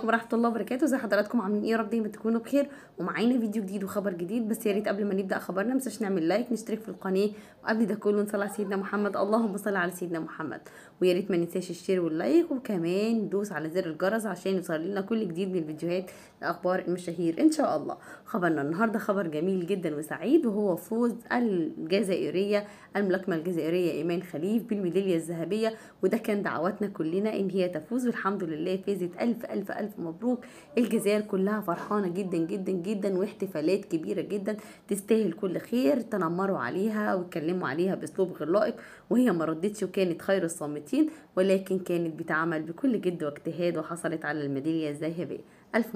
ورحمة الله وبركاته زي حضراتكم عاملين ايه يا رب دايما تكونوا بخير ومعانا فيديو جديد وخبر جديد بس يا ريت قبل ما نبدا خبرنا متنساش نعمل لايك نشترك في القناه وقبل ده كله نصلي على سيدنا محمد اللهم صل على سيدنا محمد ويا ريت ما ننساش الشير واللايك وكمان ندوس على زر الجرس عشان يوصل لنا كل جديد من الفيديوهات لاخبار المشاهير ان شاء الله خبرنا النهارده خبر جميل جدا وسعيد وهو فوز الجزائريه الملاكمه الجزائريه ايمان خليف بالميداليه الذهبيه وده كان دعواتنا كلنا ان هي تفوز والحمد لله فازت الف الف الف مبروك الجزائر كلها فرحانه جدا جدا جدا واحتفالات كبيره جدا تستاهل كل خير تنمروا عليها واتكلموا عليها باسلوب غير لائق وهي ما ردتش وكانت خير الصامتين ولكن كانت بتعمل بكل جد واجتهاد وحصلت على الميداليه الذهبيه الف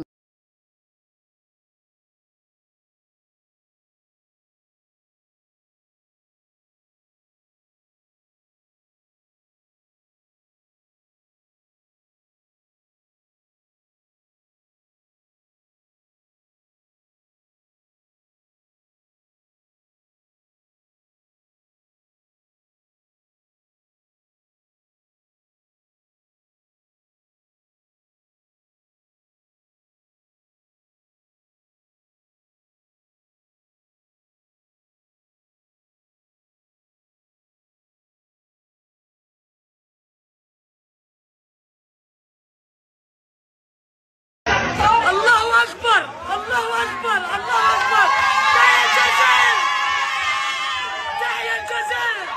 الله اكبر الله اكبر الله اكبر تحيا الجزائر تحيا الجزائر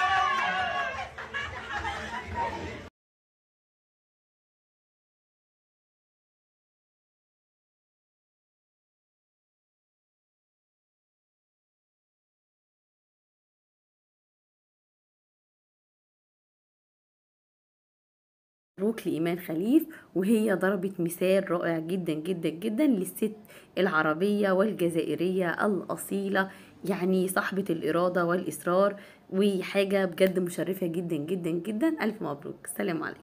مبروك لإيمان خليف وهي ضربت مثال رائع جدا جدا جدا للست العربية والجزائرية الأصيلة يعني صاحبة الإرادة والإصرار وحاجة بجد مشرفة جدا جدا جدا ألف مبروك سلام عليكم